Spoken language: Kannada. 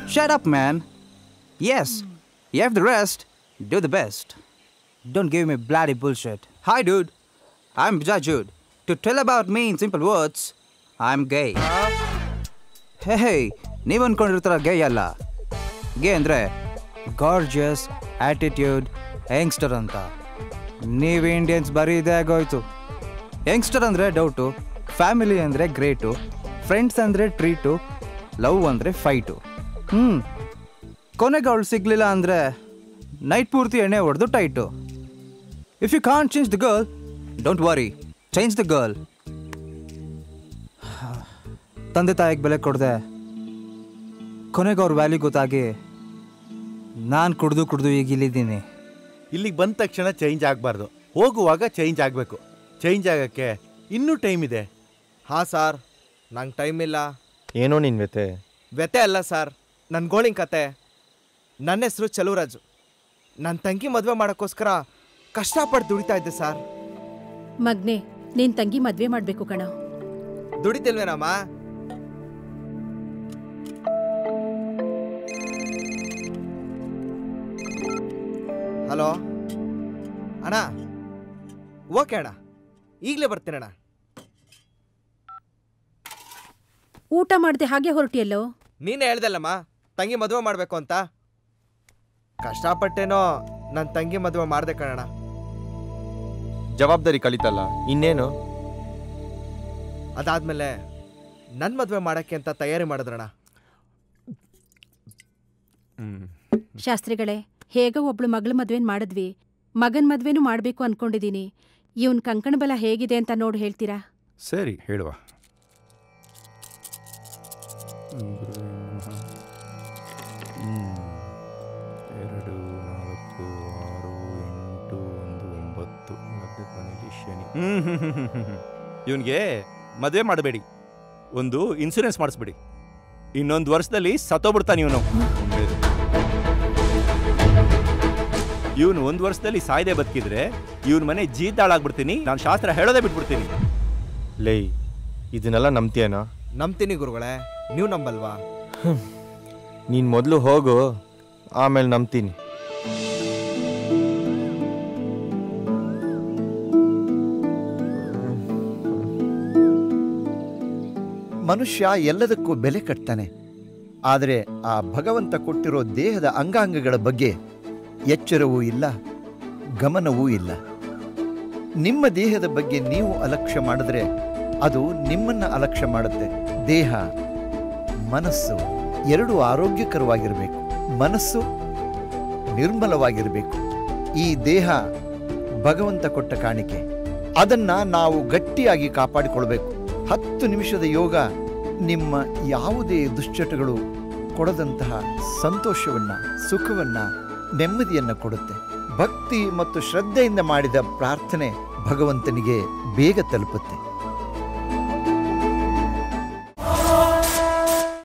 Shut up, man. Yes, you have the rest. Do the best. Don't give me bloody bullshit. Hi, dude. I'm Vijay Jude. To tell about me in simple words, I'm gay. ಹೇ ಹೇ ನೀವು ಅನ್ಕೊಂಡಿರ್ತಾರ ಗೇ ಅಲ್ಲ ಗೇ ಅಂದರೆ ಗಾರ್ಜಿಯಸ್ ಆಟಿಟ್ಯೂಡ್ ಯಂಗ್ಸ್ಟರ್ ಅಂತ ನೀವು ಇಂಡಿಯನ್ಸ್ ಬರೀ ಇದೇ ಆಗೋಯ್ತು ಯಂಗ್ಸ್ಟರ್ ಅಂದರೆ ಡೌಟು ಫ್ಯಾಮಿಲಿ ಅಂದರೆ ಗ್ರೇಟು ಫ್ರೆಂಡ್ಸ್ ಅಂದರೆ ಟ್ರೀಟು ಲವ್ ಅಂದರೆ ಫೈಟು ಹ್ಞೂ ಕೊನೆಗೆ ಅವಳು ಸಿಗಲಿಲ್ಲ ಅಂದರೆ ನೈಟ್ ಪೂರ್ತಿ ಎಣ್ಣೆ ಹೊಡೆದು tight if you can't change the girl don't worry change the girl ತಂದೆ ತಾಯಿಗೆ ಬೆಲೆ ಕೊಡದೆ ಕೊನೆಗೆ ಅವ್ರ ವ್ಯಾಲ್ಯೂ ಗೊತ್ತಾಗಿ ನಾನು ಕುಡ್ದು ಕುಡ್ದು ಈಗ ಇಲ್ಲಿದ್ದೀನಿ ಇಲ್ಲಿಗೆ ಬಂದ ತಕ್ಷಣ ಚೇಂಜ್ ಆಗಬಾರ್ದು ಹೋಗುವಾಗ ಚೇಂಜ್ ಆಗಬೇಕು ಚೇಂಜ್ ಆಗಕ್ಕೆ ಇನ್ನೂ ಟೈಮ್ ಇದೆ ಹಾಂ ಸಾರ್ ನಂಗೆ ಟೈಮ್ ಇಲ್ಲ ಏನೋ ನಿನ್ ವ್ಯತೆ ವ್ಯತೆ ಅಲ್ಲ ಸರ್ ನನ್ನ ಗೋಳಿನ ಕತೆ ನನ್ನ ಹೆಸರು ಚಲುವರಾಜು ನನ್ನ ತಂಗಿ ಮದುವೆ ಮಾಡೋಕ್ಕೋಸ್ಕರ ಕಷ್ಟಪಟ್ಟು ದುಡಿತಾ ಇದ್ದೆ ಸರ್ ಮಗ್ನೆ ನಿನ್ ತಂಗಿ ಮದ್ವೆ ಮಾಡ್ಬೇಕು ಕಣ ದುಡಿತಿಲ್ವೇನಮ್ಮ ಹಲೋ ಅಣ್ಣ ಓಕೆ ಅಣ್ಣ ಈಗಲೇ ಬರ್ತೀನಿ ಅಣ್ಣ ಊಟ ಮಾಡ್ದೆ ಹಾಗೆ ಹೊರಟಿಯಲ್ಲೋ ನೀನೇ ಹೇಳ್ದಲ್ಲಮ್ಮ ತಂಗಿ ಮದುವೆ ಮಾಡಬೇಕು ಅಂತ ಕಷ್ಟಪಟ್ಟೇನೋ ನನ್ನ ತಂಗಿ ಮದುವೆ ಮಾಡ್ದೆ ಕಣಣ್ಣ ಜವಾಬ್ದಾರಿ ಕಲಿತಲ್ಲ ಇನ್ನೇನು ಅದಾದ್ಮೇಲೆ ನನ್ನ ಮದುವೆ ಮಾಡಕ್ಕೆ ಅಂತ ತಯಾರಿ ಮಾಡಿದ್ರಣ್ಣ ಶಾಸ್ತ್ರಿಗಳೇ ಹೇಗೋ ಒಬ್ಳು ಮಗಳ ಮದ್ವೆನ್ ಮಾಡಿದ್ವಿ ಮಗನ್ ಮದ್ವೆನೂ ಮಾಡ್ಬೇಕು ಅನ್ಕೊಂಡಿದೀನಿ ಇವನ್ ಕಂಕಣ ಬಲ ಹೇಗಿದೆ ಅಂತ ನೋಡಿ ಹೇಳ್ತೀರಾ ಸರಿ ಹೇಳುವ ಎರಡು ನಾಲ್ಕು ಆರು ಎಂಟು ಒಂದು ಒಂಬತ್ತು ಮಧ್ಯ ಕೊನೆಯಲ್ಲಿ ಶನಿ ಇವನಿಗೆ ಮದುವೆ ಮಾಡಬೇಡಿ ಒಂದು ಇನ್ಸೂರೆನ್ಸ್ ಮಾಡಿಸ್ಬಿಡಿ ಇನ್ನೊಂದು ವರ್ಷದಲ್ಲಿ ಸತ್ತೋಗ್ಬಿಡ್ತಾನೆ ಇವನು ಇವನು ಒಂದು ವರ್ಷದಲ್ಲಿ ಸಾಯ್ದೆ ಬದುಕಿದ್ರೆ ಇವನ್ ಮನೆ ಜೀತಾಳಾಗ್ಬಿಡ್ತೀನಿ ನಾನು ಶಾಸ್ತ್ರ ಹೇಳೋದೇ ಬಿಟ್ಬಿಡ್ತೀನಿ ಲೇ ಇದನ್ನೆಲ್ಲ ನಂಬ್ತೀಯನಾ ನಂಬ್ತೀನಿ ಗುರುಗಳೇ ನೀವು ನಂಬಲ್ವಾ ನೀನು ಮೊದಲು ಹೋಗು ಆಮೇಲೆ ನಂಬ್ತೀನಿ ಮನುಷ್ಯ ಎಲ್ಲದಕ್ಕೂ ಬೆಲೆ ಕಟ್ತಾನೆ ಆದರೆ ಆ ಭಗವಂತ ಕೊಟ್ಟಿರೋ ದೇಹದ ಅಂಗಾಂಗಗಳ ಬಗ್ಗೆ ಎಚ್ಚರವೂ ಇಲ್ಲ ಗಮನವೂ ಇಲ್ಲ ನಿಮ್ಮ ದೇಹದ ಬಗ್ಗೆ ನೀವು ಅಲಕ್ಷ್ಯ ಮಾಡಿದ್ರೆ ಅದು ನಿಮ್ಮನ್ನ ಅಲಕ್ಷ್ಯ ಮಾಡುತ್ತೆ ದೇಹ ಮನಸ್ಸು ಎರಡು ಆರೋಗ್ಯಕರವಾಗಿರಬೇಕು ಮನಸ್ಸು ನಿರ್ಮಲವಾಗಿರಬೇಕು ಈ ದೇಹ ಭಗವಂತ ಕೊಟ್ಟ ಕಾಣಿಕೆ ಅದನ್ನ ನಾವು ಗಟ್ಟಿಯಾಗಿ ಕಾಪಾಡಿಕೊಳ್ಬೇಕು ಹತ್ತು ನಿಮಿಷದ ಯೋಗ ನಿಮ್ಮ ಯಾವುದೇ ದುಶ್ಚಟಗಳು ಕೊಡದಂತಹ ಸಂತೋಷವನ್ನ ಸುಖವನ್ನ ನೆಮ್ಮದಿಯನ್ನ ಕೊಡುತ್ತೆ ಭಕ್ತಿ ಮತ್ತು ಶ್ರದ್ಧೆಯಿಂದ ಮಾಡಿದ ಪ್ರಾರ್ಥನೆ ಭಗವಂತನಿಗೆ ಬೇಗ ತಲುಪುತ್ತೆ